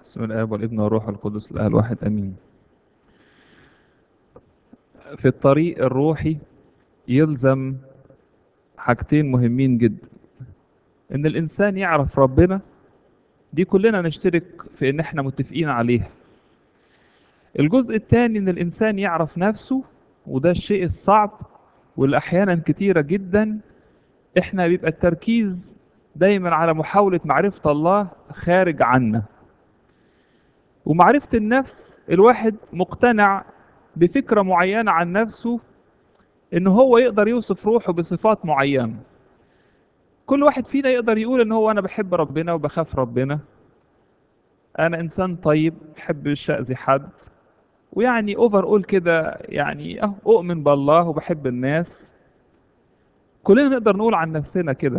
بسم الآب والابن والروح القدس الإله الواحد آمين. في الطريق الروحي يلزم حاجتين مهمين جدا. إن الإنسان يعرف ربنا دي كلنا نشترك في إن إحنا متفقين عليها. الجزء الثاني إن الإنسان يعرف نفسه وده الشيء الصعب واللي أحيانا كتيرة جدا إحنا بيبقى التركيز دايما على محاولة معرفة الله خارج عنا. ومعرفة النفس الواحد مقتنع بفكرة معينة عن نفسه إن هو يقدر يوصف روحه بصفات معينة. كل واحد فينا يقدر يقول إن هو أنا بحب ربنا وبخاف ربنا. أنا إنسان طيب بحب مش أذي حد. ويعني أوفر أول كده يعني أه أؤمن بالله وبحب الناس. كلنا نقدر نقول عن نفسنا كده.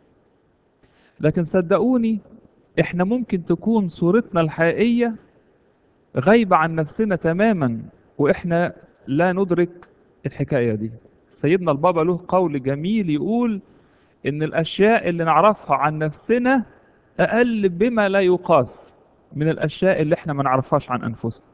لكن صدقوني إحنا ممكن تكون صورتنا الحقيقية غايبة عن نفسنا تماما وإحنا لا ندرك الحكاية دي سيدنا البابا له قول جميل يقول إن الأشياء اللي نعرفها عن نفسنا أقل بما لا يقاس من الأشياء اللي إحنا ما نعرفهاش عن أنفسنا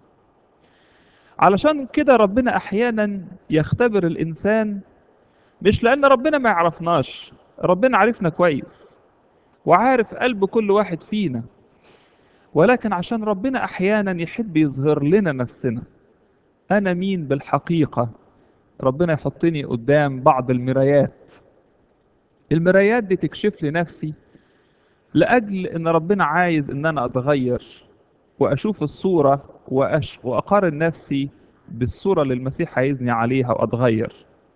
علشان كده ربنا أحيانا يختبر الإنسان مش لأن ربنا ما يعرفناش ربنا عارفنا كويس وعارف قلب كل واحد فينا ولكن عشان ربنا احيانا يحب يظهر لنا نفسنا انا مين بالحقيقه ربنا يحطني قدام بعض المرايات المرايات دي تكشف لي نفسي لاجل ان ربنا عايز ان انا اتغير واشوف الصوره وأش... واقارن نفسي بالصوره اللي المسيح عايزني عليها واتغير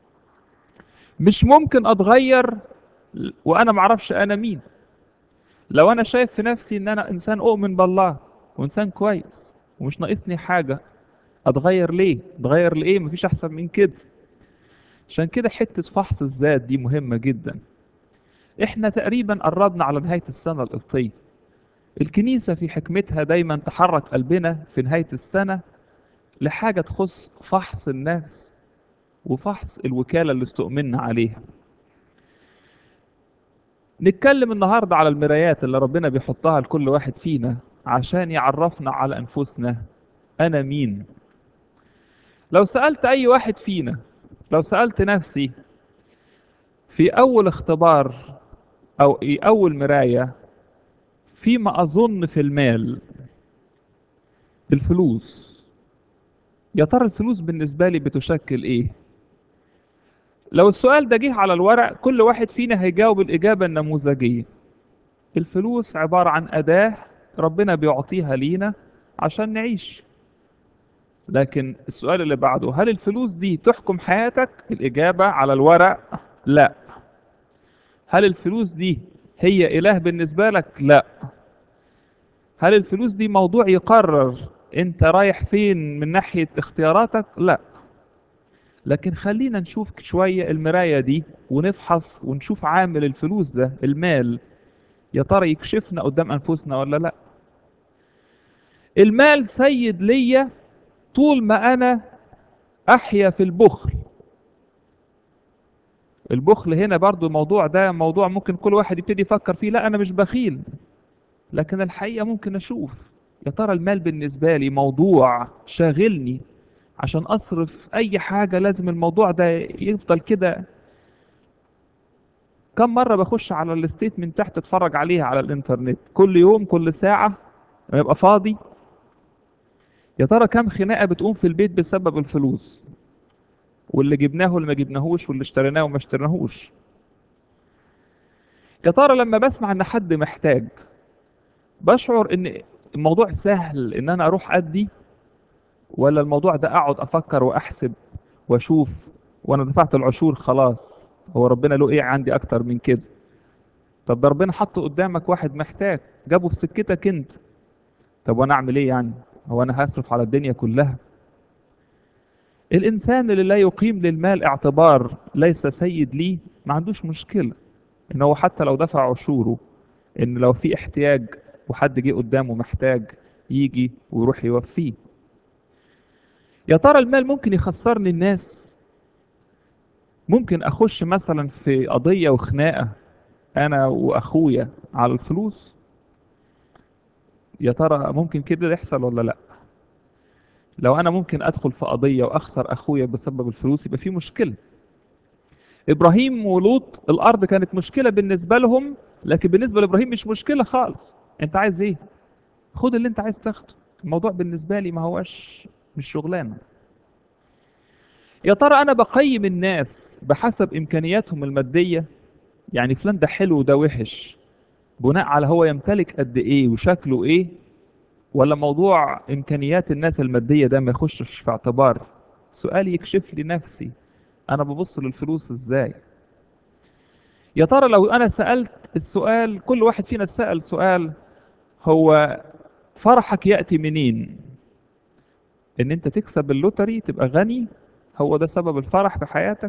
مش ممكن اتغير وانا معرفش انا مين لو انا شايف في نفسي ان انا انسان اؤمن بالله وانسان كويس ومش ناقصني حاجه اتغير ليه اتغير لايه مفيش احسن من كده عشان كده حته فحص الذات دي مهمه جدا احنا تقريبا قربنا على نهايه السنه القبطيه الكنيسه في حكمتها دايما تحرك قلبنا في نهايه السنه لحاجه تخص فحص النفس وفحص الوكاله اللي استؤمنا عليها نتكلم النهاردة على المرايات اللي ربنا بيحطها لكل واحد فينا عشان يعرفنا على أنفسنا أنا مين لو سألت أي واحد فينا لو سألت نفسي في أول اختبار أو أول مراية فيما أظن في المال الفلوس يا ترى الفلوس بالنسبة لي بتشكل إيه؟ لو السؤال ده جه على الورق كل واحد فينا هيجاوب الإجابة النموذجية الفلوس عبارة عن أداة ربنا بيعطيها لينا عشان نعيش لكن السؤال اللي بعده هل الفلوس دي تحكم حياتك الإجابة على الورق لا هل الفلوس دي هي إله بالنسبة لك لا هل الفلوس دي موضوع يقرر انت رايح فين من ناحية اختياراتك لا لكن خلينا نشوف شوية المراية دي ونفحص ونشوف عامل الفلوس ده المال يا ترى يكشفنا قدام أنفسنا ولا لا المال سيد ليا طول ما أنا أحيا في البخل البخل هنا برضو الموضوع ده موضوع ممكن كل واحد يبتدي يفكر فيه لا أنا مش بخيل لكن الحقيقة ممكن أشوف يا ترى المال بالنسبة لي موضوع شاغلني عشان اصرف اي حاجة لازم الموضوع ده يفضل كده كم مرة بخش على الستيتمنت تحت اتفرج عليها على الانترنت كل يوم كل ساعة لما يبقى فاضي يا ترى كم خناقة بتقوم في البيت بسبب الفلوس واللي جبناه واللي ما جبناهوش واللي اشتريناه وما اشتريناهوش يا ترى لما بسمع ان حد محتاج بشعر ان الموضوع سهل ان انا اروح ادي ولا الموضوع ده اقعد افكر واحسب واشوف وانا دفعت العشور خلاص هو ربنا له ايه عندي اكتر من كده طب ده ربنا حط قدامك واحد محتاج جابه في سكتك انت طب وانا اعمل ايه يعني هو انا هصرف على الدنيا كلها الانسان اللي لا يقيم للمال اعتبار ليس سيد ليه ما عندوش مشكله ان هو حتى لو دفع عشوره ان لو في احتياج وحد جه قدامه محتاج يجي ويروح يوفيه يا ترى المال ممكن يخسرني الناس ممكن اخش مثلا في قضيه وخناقه انا واخويا على الفلوس يا ترى ممكن كده يحصل ولا لا لو انا ممكن ادخل في قضيه واخسر اخويا بسبب الفلوس يبقى في مشكله ابراهيم ولوط الارض كانت مشكله بالنسبه لهم لكن بالنسبه لابراهيم مش مشكله خالص انت عايز ايه خد اللي انت عايز تاخده الموضوع بالنسبه لي ما هوش مش شغلانه يا ترى انا بقيم الناس بحسب امكانياتهم الماديه يعني فلان ده حلو وده وحش بناء على هو يمتلك قد ايه وشكله ايه ولا موضوع امكانيات الناس الماديه ده ما يخشش في اعتبار سؤال يكشف لي نفسي انا ببص للفلوس ازاي يا ترى لو انا سالت السؤال كل واحد فينا سال سؤال هو فرحك ياتي منين ان انت تكسب اللوتري تبقى غني هو ده سبب الفرح في حياتك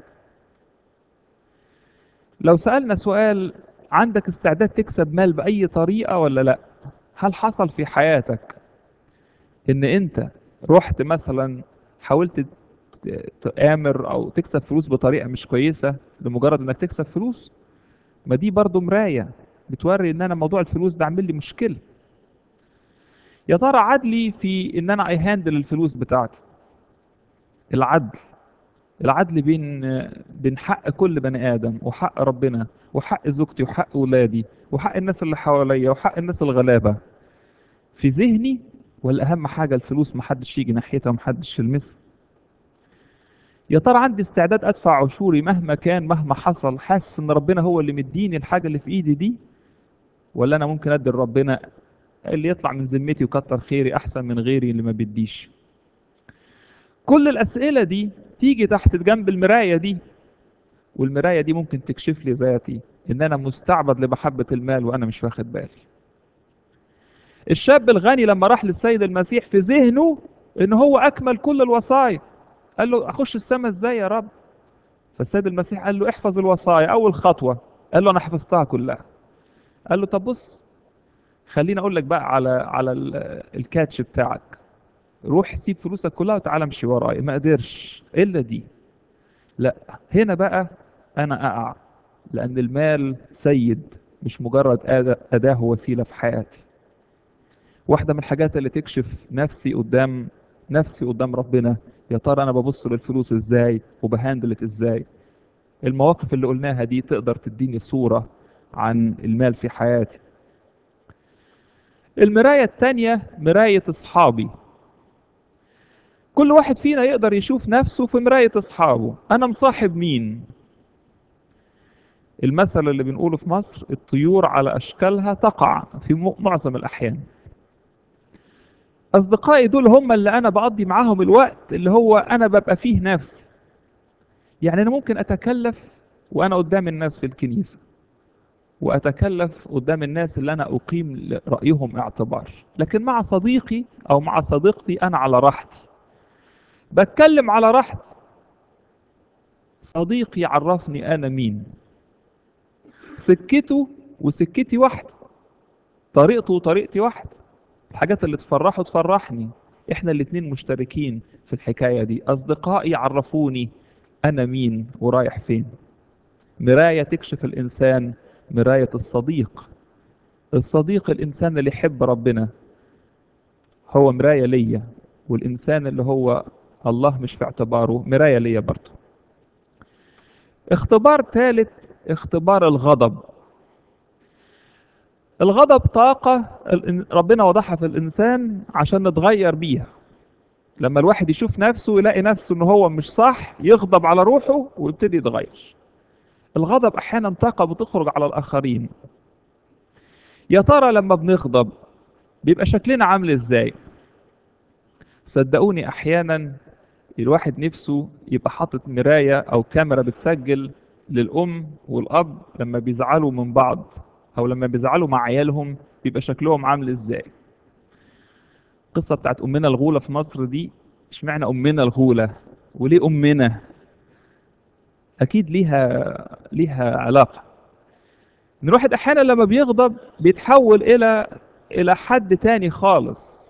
لو سالنا سؤال عندك استعداد تكسب مال باي طريقه ولا لا هل حصل في حياتك ان انت رحت مثلا حاولت ت- تآمر او تكسب فلوس بطريقه مش كويسه لمجرد انك تكسب فلوس ما دي برضو مرايه بتوري ان انا موضوع الفلوس ده عامل لي مشكله يا ترى عدلي في ان انا اي هاندل الفلوس بتاعتي العدل العدل بين بين حق كل بني ادم وحق ربنا وحق زوجتي وحق ولادي وحق الناس اللي حواليا وحق الناس الغلابه في ذهني ولا اهم حاجه الفلوس محدش يجي ناحيتها ومحدش يلمسها يا ترى عندي استعداد ادفع عشوري مهما كان مهما حصل حاسس ان ربنا هو اللي مديني الحاجه اللي في ايدي دي ولا انا ممكن ادي لربنا اللي يطلع من ذمتي وكتر خيري احسن من غيري اللي ما بيديش كل الاسئله دي تيجي تحت جنب المرايه دي والمرايه دي ممكن تكشف لي ذاتي ان انا مستعبد لمحبه المال وانا مش واخد بالي الشاب الغني لما راح للسيد المسيح في ذهنه ان هو اكمل كل الوصايا قال له اخش السماء ازاي يا رب فالسيد المسيح قال له احفظ الوصايا اول خطوه قال له انا حفظتها كلها قال له طب بص خليني اقول لك بقى على على ال- الكاتش بتاعك روح سيب فلوسك كلها وتعالى امشي ورايا ما قدرش الا دي لا هنا بقى انا اقع لان المال سيد مش مجرد أداة أداة وسيلة في حياتي واحدة من الحاجات اللي تكشف نفسي قدام نفسي قدام ربنا يا ترى انا ببص للفلوس ازاي وبهندلت ازاي المواقف اللي قلناها دي تقدر تديني صورة عن المال في حياتي المراية التانية مراية اصحابي كل واحد فينا يقدر يشوف نفسه في مراية اصحابه انا مصاحب مين المثل اللي بنقوله في مصر الطيور على اشكالها تقع في م- معظم الاحيان اصدقائي دول هم اللي انا بقضي معاهم الوقت اللي هو انا ببقى فيه نفسي يعني انا ممكن اتكلف وانا قدام الناس في الكنيسه واتكلف قدام الناس اللي انا اقيم رايهم اعتبار لكن مع صديقي او مع صديقتي انا على راحتي بتكلم على راحتي صديقي عرفني انا مين سكته وسكتي واحده طريقته وطريقتي واحده الحاجات اللي تفرحه تفرحني احنا الاتنين مشتركين في الحكايه دي اصدقائي عرفوني انا مين ورايح فين مرايه تكشف الانسان مرايه الصديق الصديق الانسان اللي يحب ربنا هو مرايه ليا والانسان اللي هو الله مش في اعتباره مرايه ليا برضه اختبار ثالث اختبار الغضب الغضب طاقة ال- ربنا وضعها في الإنسان عشان نتغير بيها لما الواحد يشوف نفسه يلاقي نفسه إن هو مش صح يغضب على روحه ويبتدي يتغير الغضب أحيانا طاقة بتخرج على الآخرين يا ترى لما بنغضب بيبقى شكلنا عامل إزاي صدقوني أحيانا الواحد نفسه يبقى حاطط مراية أو كاميرا بتسجل للأم والأب لما بيزعلوا من بعض أو لما بيزعلوا مع عيالهم بيبقى شكلهم عامل إزاي القصة بتاعت أمنا الغولة في مصر دي اشمعنى أمنا الغولة وليه أمنا أكيد ليها ليها علاقة إن الواحد أحيانا لما بيغضب بيتحول إلى إلى حد تاني خالص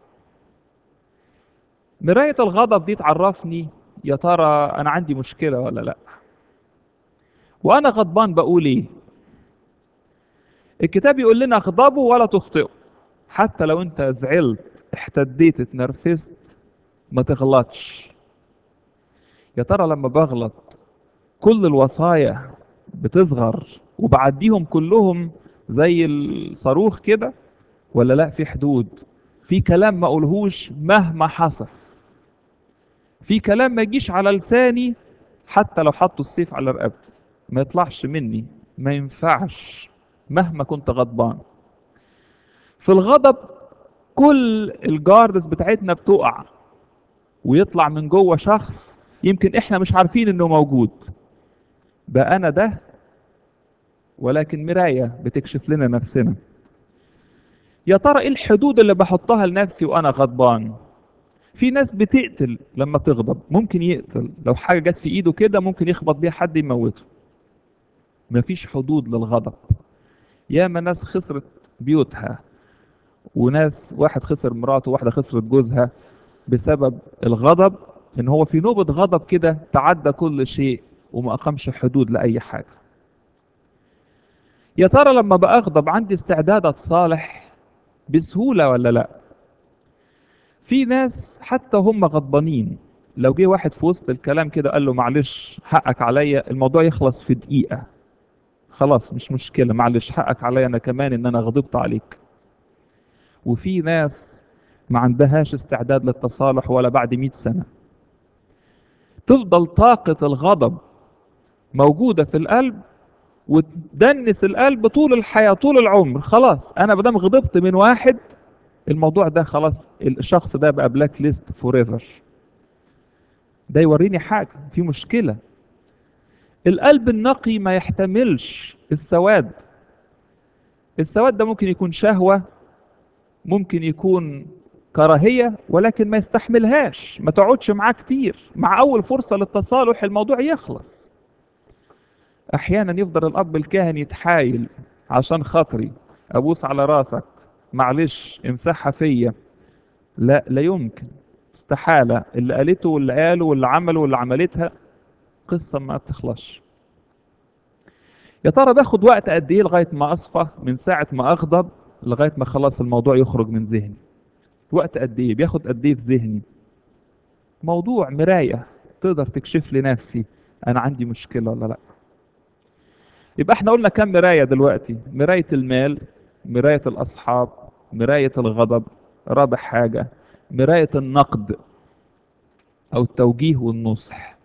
مراية الغضب دي تعرفني يا ترى أنا عندي مشكلة ولا لأ وأنا غضبان بقول إيه الكتاب يقول لنا اغضبوا ولا تخطئوا حتى لو انت زعلت احتديت اتنرفزت ما تغلطش يا ترى لما بغلط كل الوصايا بتصغر وبعديهم كلهم زي الصاروخ كده ولا لا في حدود في كلام ما اقولهوش مهما حصل في كلام ما يجيش على لساني حتى لو حطوا السيف على رقبتي ما يطلعش مني ما ينفعش مهما كنت غضبان في الغضب كل الجاردز بتاعتنا بتقع ويطلع من جوه شخص يمكن احنا مش عارفين انه موجود بقى انا ده ولكن مراية بتكشف لنا نفسنا يا ترى ايه الحدود اللي بحطها لنفسي وانا غضبان في ناس بتقتل لما تغضب ممكن يقتل لو حاجة جت في ايده كده ممكن يخبط بيها حد يموته مفيش حدود للغضب ياما ناس خسرت بيوتها وناس واحد خسر مراته وواحدة خسرت جوزها بسبب الغضب ان هو في نوبة غضب كده تعدى كل شيء وما اقامش حدود لاي حاجة يا ترى لما بأغضب عندي استعداد اتصالح بسهولة ولا لا في ناس حتى هم غضبانين لو جه واحد في وسط الكلام كده قال له معلش حقك عليا الموضوع يخلص في دقيقة خلاص مش مشكلة معلش حقك عليا انا كمان ان انا غضبت عليك وفي ناس ما عندهاش استعداد للتصالح ولا بعد مئة سنة تفضل طاقة الغضب موجودة في القلب وتدنس القلب طول الحياة طول العمر خلاص أنا بدام غضبت من واحد الموضوع ده خلاص الشخص ده بقى بلاك ليست فور ايفر ده يوريني حاجة في مشكلة القلب النقي ما يحتملش السواد السواد ده ممكن يكون شهوة ممكن يكون كراهية ولكن ما يستحملهاش ما تقعدش معاه كتير مع أول فرصة للتصالح الموضوع يخلص أحيانا يفضل الأب الكاهن يتحايل عشان خاطري أبوس على راسك معلش امسحها فيا لا لا يمكن استحالة اللي قالته واللي قاله واللي عمله واللي عملتها قصة ما بتخلصش يا ترى باخد وقت قد ايه لغاية ما اصفى من ساعة ما اغضب لغاية ما خلاص الموضوع يخرج من ذهني وقت قد ايه بياخد قد ايه في ذهني موضوع مراية تقدر تكشف لي نفسي انا عندي مشكلة ولا لا يبقى احنا قلنا كم مراية دلوقتي مراية المال مراية الاصحاب مراية الغضب رابع حاجة مراية النقد او التوجيه والنصح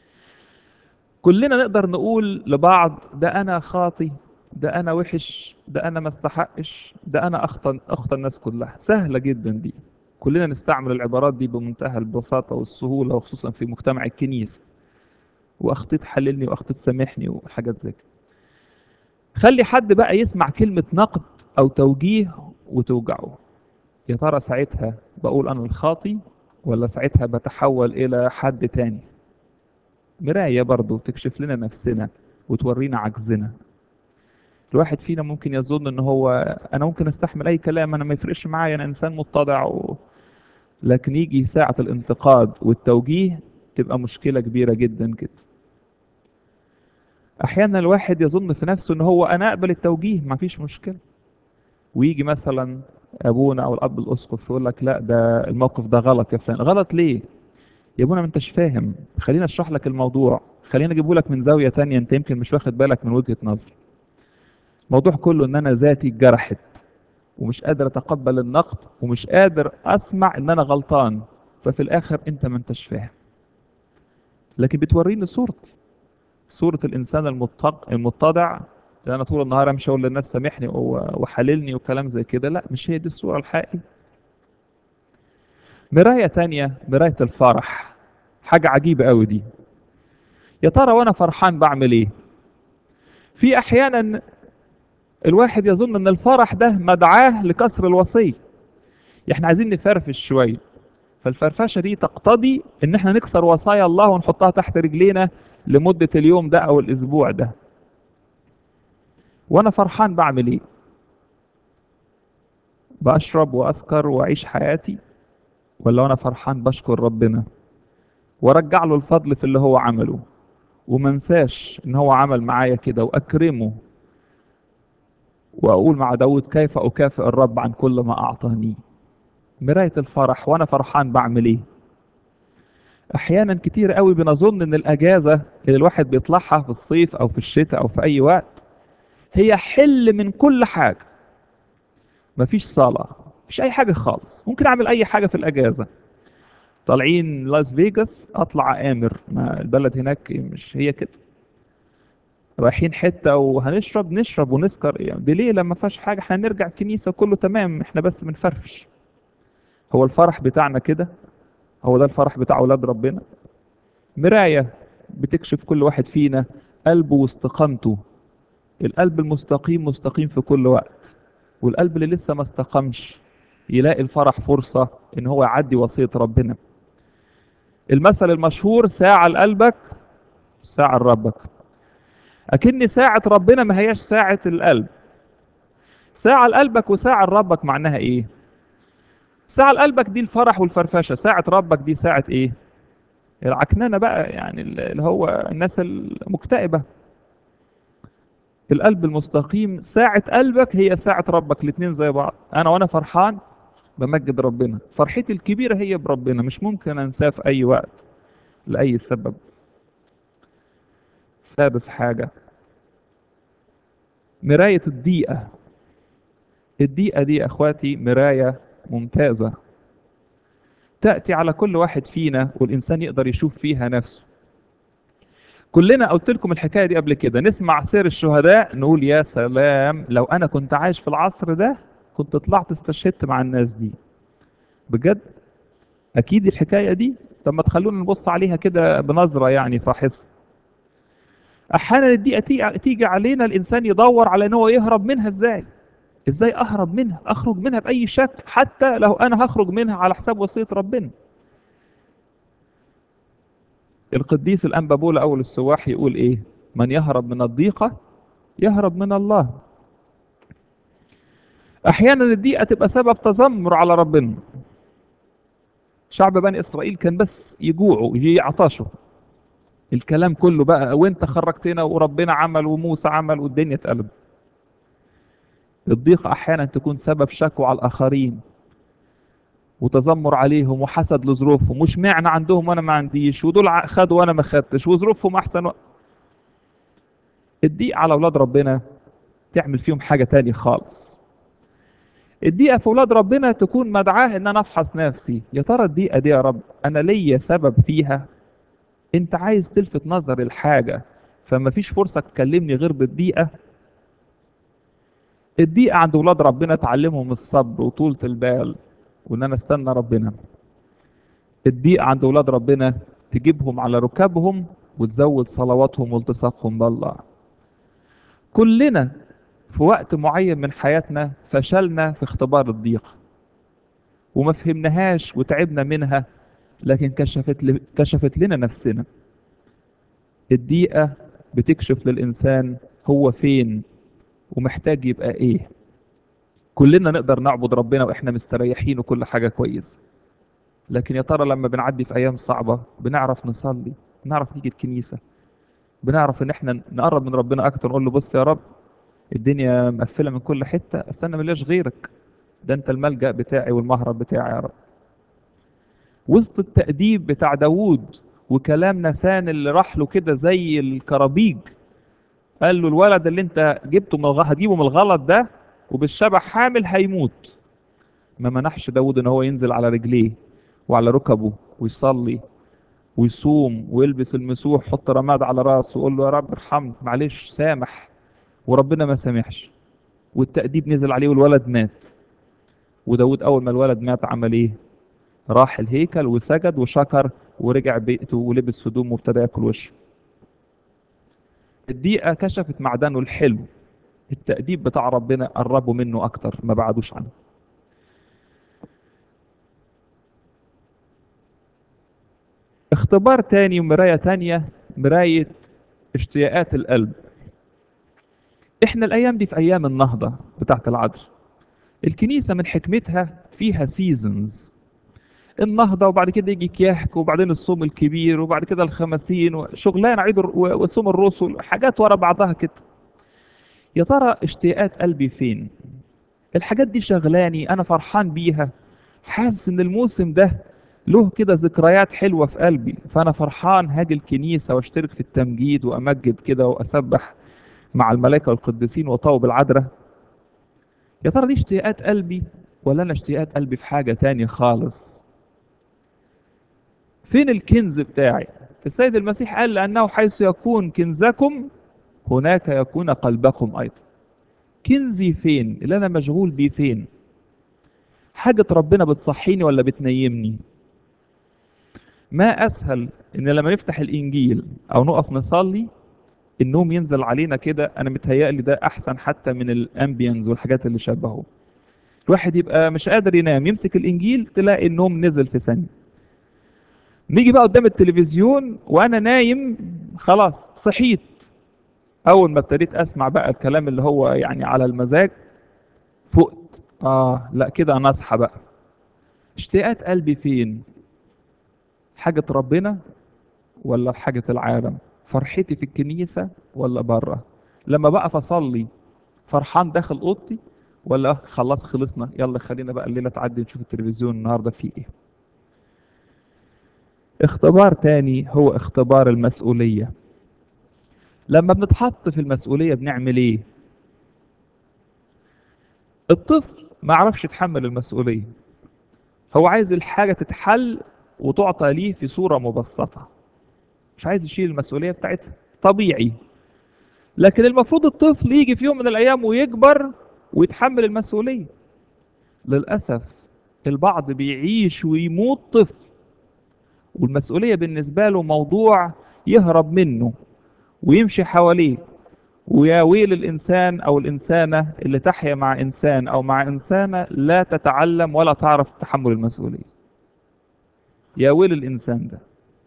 كلنا نقدر نقول لبعض ده انا خاطي ده انا وحش ده انا ما استحقش ده انا اخطى اخطى الناس كلها سهله جدا دي كلنا نستعمل العبارات دي بمنتهى البساطه والسهوله وخصوصا في مجتمع الكنيسه واخطيت حللني واخطيت سامحني وحاجات زي كده خلي حد بقى يسمع كلمه نقد او توجيه وتوجعه يا ترى ساعتها بقول انا الخاطي ولا ساعتها بتحول الى حد تاني مرايه برضو تكشف لنا نفسنا وتورينا عجزنا الواحد فينا ممكن يظن ان هو انا ممكن استحمل اي كلام انا ما يفرقش معايا انا انسان متضع و... لكن يجي ساعة الانتقاد والتوجيه تبقى مشكلة كبيرة جدا جدا احيانا الواحد يظن في نفسه ان هو انا اقبل التوجيه ما فيش مشكلة ويجي مثلا ابونا او الاب الاسقف يقول لك لا ده الموقف ده غلط يا فلان غلط ليه يا ابونا ما انتش فاهم خلينا اشرح لك الموضوع خلينا اجيبه لك من زاوية تانية انت يمكن مش واخد بالك من وجهة نظر الموضوع كله ان انا ذاتي اتجرحت ومش قادر اتقبل النقد ومش قادر اسمع ان انا غلطان ففي الاخر انت ما انتش فاهم لكن بتوريني صورتي صورة الانسان المتق... المتضع اللي انا طول النهار امشي اقول للناس سامحني وحللني وكلام زي كده لا مش هي دي الصورة الحقيقية مراية تانية مراية الفرح حاجة عجيبة قوي دي يا ترى وانا فرحان بعمل ايه في احيانا الواحد يظن ان الفرح ده مدعاه لكسر الوصية احنا عايزين نفرفش شوية فالفرفشة دي تقتضي ان احنا نكسر وصايا الله ونحطها تحت رجلينا لمدة اليوم ده او الاسبوع ده وانا فرحان بعمل ايه بشرب واسكر واعيش حياتي ولا وانا فرحان بشكر ربنا وارجع له الفضل في اللي هو عمله ومنساش ان هو عمل معايا كده واكرمه وأقول مع داود كيف أكافئ الرب عن كل ما أعطاني مراية الفرح وأنا فرحان بعمل إيه أحيانا كتير قوي بنظن إن الأجازة اللي الواحد بيطلعها في الصيف أو في الشتاء أو في أي وقت هي حل من كل حاجة مفيش صلاة مفيش أي حاجة خالص ممكن أعمل أي حاجة في الأجازة طالعين لاس فيجاس أطلع آمر ما البلد هناك مش هي كده رايحين حتة وهنشرب نشرب ونسكر يعني بليه لما فيهاش حاجة احنا نرجع الكنيسة كله تمام احنا بس بنفرفش هو الفرح بتاعنا كده هو ده الفرح بتاع أولاد ربنا مراية بتكشف كل واحد فينا قلبه واستقامته القلب المستقيم مستقيم في كل وقت والقلب اللي لسه ما استقامش يلاقي الفرح فرصة ان هو يعدي وصية ربنا المثل المشهور ساعة لقلبك ساعة لربك أكن ساعة ربنا ما هياش ساعة القلب ساعة لقلبك وساعة لربك معناها ايه ساعة لقلبك دي الفرح والفرفشة ساعة ربك دي ساعة ايه العكنانة بقى يعني اللي هو الناس المكتئبة القلب المستقيم ساعة قلبك هي ساعة ربك الاتنين زي بعض أنا وأنا فرحان بمجد ربنا فرحتي الكبيرة هي بربنا مش ممكن أنساه في أي وقت لأي سبب سادس حاجة مراية الضيقة الضيقة دي يا أخواتي مراية ممتازة تأتي على كل واحد فينا والإنسان يقدر يشوف فيها نفسه كلنا قلت لكم الحكاية دي قبل كده نسمع سير الشهداء نقول يا سلام لو أنا كنت عايش في العصر ده كنت طلعت استشهدت مع الناس دي بجد أكيد الحكاية دي طب ما تخلونا نبص عليها كده بنظرة يعني فاحصة أحيانا الدقيقة تيجي علينا الإنسان يدور على إن هو يهرب منها إزاي إزاي أهرب منها أخرج منها بأي شكل حتى لو أنا هخرج منها على حساب وصية ربنا القديس الأنبا بولا أول السواح يقول إيه من يهرب من الضيقة يهرب من الله أحيانا الضيقة تبقى سبب تذمر على ربنا شعب بني إسرائيل كان بس يجوعوا يعطشوا الكلام كله بقى وانت خرجتنا وربنا عمل وموسى عمل والدنيا اتقلب الضيقة أحيانا تكون سبب شكوى على الآخرين وتذمر عليهم وحسد لظروفهم وش معنى عندهم وانا ما عنديش ودول خدوا وانا ما خدتش وظروفهم احسن و... الضيقة على اولاد ربنا تعمل فيهم حاجة تانية خالص الضيقة في اولاد ربنا تكون مدعاه ان انا افحص نفسي يا ترى الضيقة دي يا رب انا ليا سبب فيها انت عايز تلفت نظر الحاجة فما فيش فرصة تكلمني غير بالضيقة الضيقة عند ولاد ربنا تعلمهم الصبر وطولة البال وان انا استنى ربنا الضيق عند اولاد ربنا تجيبهم على ركابهم وتزود صلواتهم والتصاقهم بالله كلنا في وقت معين من حياتنا فشلنا في اختبار الضيق وما فهمناهاش وتعبنا منها لكن كشفت ل... كشفت لنا نفسنا الضيقة بتكشف للإنسان هو فين ومحتاج يبقى إيه كلنا نقدر نعبد ربنا واحنا مستريحين وكل حاجة كويسة لكن يا ترى لما بنعدي في ايام صعبة بنعرف نصلي بنعرف نيجي الكنيسة بنعرف ان احنا نقرب من ربنا اكتر نقول له بص يا رب الدنيا مقفلة من كل حتة استنى ملاش غيرك ده انت الملجأ بتاعي والمهرب بتاعي يا رب وسط التأديب بتاع داوود وكلام نثان اللي راح له كده زي الكرابيج قال له الولد اللي انت جبته من الغ... هتجيبه من الغلط ده وبالشبع حامل هيموت ما منحش داود ان هو ينزل على رجليه وعلى ركبه ويصلي ويصوم ويلبس المسوح يحط رماد على راسه ويقول له يا رب ارحمني معلش سامح وربنا ما سامحش والتأديب نزل عليه والولد مات وداود اول ما الولد مات عمل ايه راح الهيكل وسجد وشكر ورجع بيته ولبس هدومه وابتدى ياكل وشه الدقيقة كشفت معدنه الحلو التأديب بتاع ربنا قربوا منه أكتر ما بعدوش عنه اختبار تاني ومراية تانية مراية اشتياقات القلب احنا الايام دي في ايام النهضة بتاعت العذر الكنيسة من حكمتها فيها سيزونز النهضة وبعد كده يجي كياحك وبعدين الصوم الكبير وبعد كده الخمسين وشغلان عيد وصوم الرسل حاجات ورا بعضها كده يا ترى اشتياقات قلبي فين الحاجات دي شغلاني انا فرحان بيها حاسس ان الموسم ده له كده ذكريات حلوة في قلبي فانا فرحان هاجي الكنيسة واشترك في التمجيد وامجد كده واسبح مع الملائكة والقديسين وطوب العذراء يا ترى دي اشتياقات قلبي ولا انا اشتياقات قلبي في حاجة تانية خالص فين الكنز بتاعي السيد المسيح قال لأنه حيث يكون كنزكم هناك يكون قلبكم أيضا كنزي فين اللي أنا مشغول بيه فين حاجة ربنا بتصحيني ولا بتنيمني ما أسهل إن لما نفتح الإنجيل أو نقف نصلي النوم ينزل علينا كده أنا متهيألي ده أحسن حتى من الأمبيانز والحاجات اللي شبهه الواحد يبقى مش قادر ينام يمسك الإنجيل تلاقي النوم نزل في ثانية نيجي بقى قدام التلفزيون وأنا نايم خلاص صحيت أول ما ابتديت أسمع بقى الكلام اللي هو يعني على المزاج فقت آه لا كده أنا أصحى بقى اشتياقات قلبي فين حاجة ربنا ولا حاجة العالم فرحتي في الكنيسة ولا بره لما بقى فصلي فرحان داخل اوضتي ولا خلاص خلصنا يلا خلينا بقى الليلة تعدي نشوف التلفزيون النهاردة فيه ايه اختبار تاني هو اختبار المسؤولية لما بنتحط في المسؤولية بنعمل ايه الطفل ما عرفش يتحمل المسؤولية هو عايز الحاجة تتحل وتعطى ليه في صورة مبسطة مش عايز يشيل المسؤولية بتاعتها طبيعي لكن المفروض الطفل يجي في يوم من الأيام ويكبر ويتحمل المسؤولية للأسف البعض بيعيش ويموت طفل والمسؤولية بالنسبة له موضوع يهرب منه ويمشي حواليه ويا ويل الإنسان أو الإنسانة اللي تحيا مع إنسان أو مع إنسانة لا تتعلم ولا تعرف تحمل المسؤولية يا ويل الإنسان ده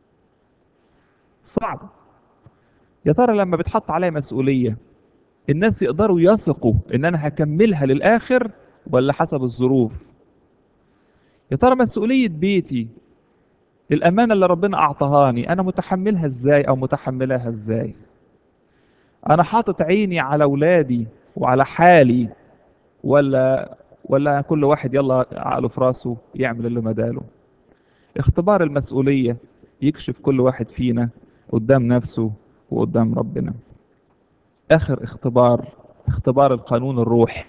صعب يا ترى لما بتحط عليا مسؤولية الناس يقدروا يثقوا ان انا هكملها للاخر ولا حسب الظروف يا ترى مسؤولية بيتي الامانة اللي ربنا اعطهاني انا متحملها ازاي او متحملها ازاي انا حاطط عيني على اولادي وعلى حالي ولا ولا كل واحد يلا عقله في راسه يعمل اللي مداله اختبار المسؤولية يكشف كل واحد فينا قدام نفسه وقدام ربنا اخر اختبار اختبار القانون الروحي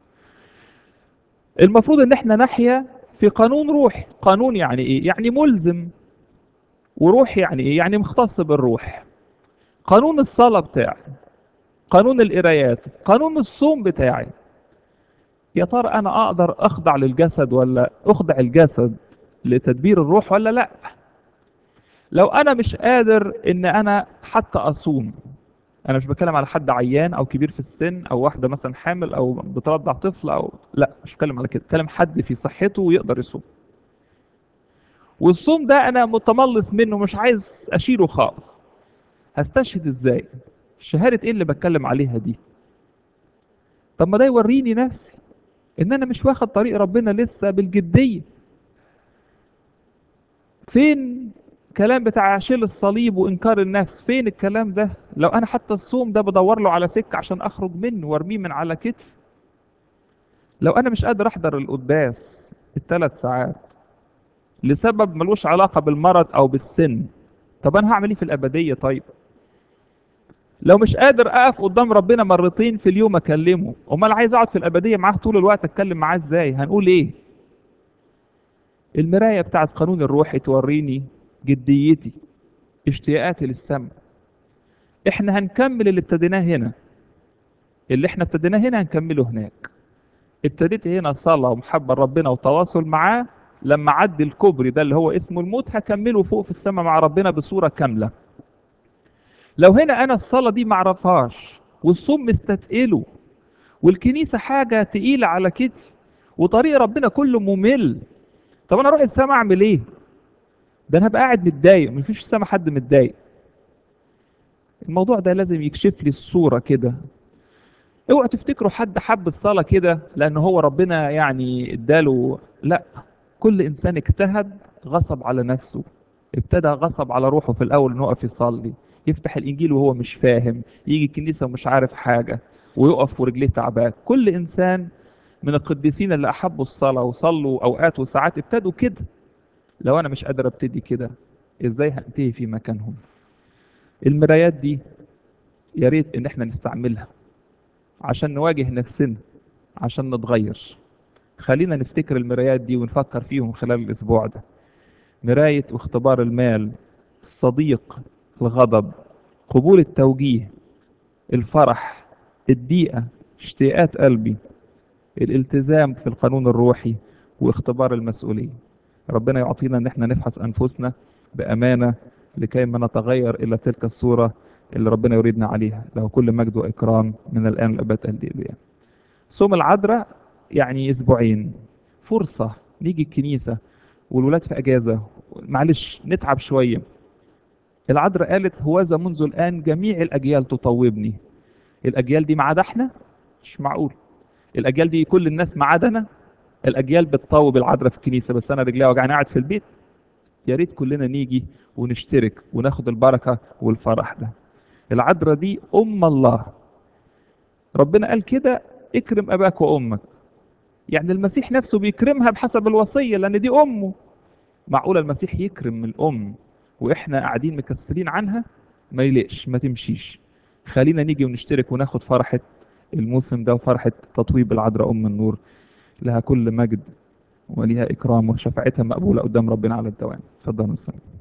المفروض ان احنا نحيا في قانون روحي قانون يعني ايه يعني ملزم وروح يعني ايه يعني مختص بالروح قانون الصلاة بتاعي قانون القرايات قانون الصوم بتاعي يا ترى انا اقدر اخضع للجسد ولا اخضع الجسد لتدبير الروح ولا لا لو انا مش قادر ان انا حتى اصوم انا مش بتكلم على حد عيان او كبير في السن او واحده مثلا حامل او بترضع طفل او لا مش بتكلم على كده بتكلم حد في صحته ويقدر يصوم والصوم ده انا متملص منه مش عايز اشيله خالص هستشهد ازاي شهاده ايه اللي بتكلم عليها دي طب ما ده يوريني نفسي ان انا مش واخد طريق ربنا لسه بالجديه فين كلام بتاع شيل الصليب وانكار النفس فين الكلام ده لو انا حتى الصوم ده بدور له على سكه عشان اخرج منه وارميه من على كتفي لو انا مش قادر احضر القداس الثلاث ساعات لسبب ملوش علاقه بالمرض او بالسن طب انا هعمل ايه في الابديه طيب لو مش قادر اقف قدام ربنا مرتين في اليوم اكلمه امال عايز اقعد في الابديه معاه طول الوقت اتكلم معاه ازاي هنقول ايه المرايه بتاعت قانون الروحي توريني جديتي اشتياقاتي للسماء احنا هنكمل اللي ابتديناه هنا اللي احنا ابتديناه هنا هنكمله هناك ابتديت هنا صلاة ومحبة ربنا وتواصل معاه لما عدي الكوبري ده اللي هو اسمه الموت هكمله فوق في السماء مع ربنا بصورة كاملة لو هنا انا الصلاة دي معرفهاش والصوم مستتقله والكنيسة حاجة تقيلة على كتفي وطريق ربنا كله ممل طب انا اروح السماء اعمل ايه ده انا هبقى قاعد متضايق مفيش في السما حد متضايق الموضوع ده لازم يكشف لي الصورة كده اوعوا تفتكروا حد حب الصلاة كده لان هو ربنا يعني اداله لا كل انسان اجتهد غصب على نفسه ابتدى غصب على روحه في الاول انه يقف يصلي يفتح الانجيل وهو مش فاهم يجي الكنيسة ومش عارف حاجة ويقف ورجليه تعباه كل انسان من القديسين اللي احبوا الصلاه وصلوا اوقات وساعات ابتدوا كده لو انا مش قادر ابتدي كده ازاي هنتهي في مكانهم المرايات دي يا ريت ان احنا نستعملها عشان نواجه نفسنا عشان نتغير خلينا نفتكر المرايات دي ونفكر فيهم خلال الاسبوع ده مراية واختبار المال الصديق الغضب قبول التوجيه الفرح الضيقة اشتياقات قلبي الالتزام في القانون الروحي واختبار المسؤولية ربنا يعطينا ان احنا نفحص انفسنا بامانة لكي ما نتغير الى تلك الصورة اللي ربنا يريدنا عليها له كل مجد واكرام من الان لابد الابدية صوم العذراء يعني اسبوعين فرصة نيجي الكنيسة والولاد في اجازة معلش نتعب شوية العذراء قالت هوذا منذ الان جميع الاجيال تطوبني الاجيال دي ما عدا احنا مش معقول الاجيال دي كل الناس ما عدا انا الاجيال بتطوب العذراء في الكنيسه بس انا رجليها وجعاني قاعد في البيت يا ريت كلنا نيجي ونشترك وناخد البركه والفرح ده العذراء دي ام الله ربنا قال كده اكرم اباك وامك يعني المسيح نفسه بيكرمها بحسب الوصيه لان دي امه معقول المسيح يكرم الام واحنا قاعدين مكسلين عنها ما يليقش ما تمشيش خلينا نيجي ونشترك وناخد فرحه الموسم ده وفرحه تطويب العذراء ام النور لها كل مجد وليها إكرام وشفاعتها مقبولة قدام ربنا على الدوام اتفضل يا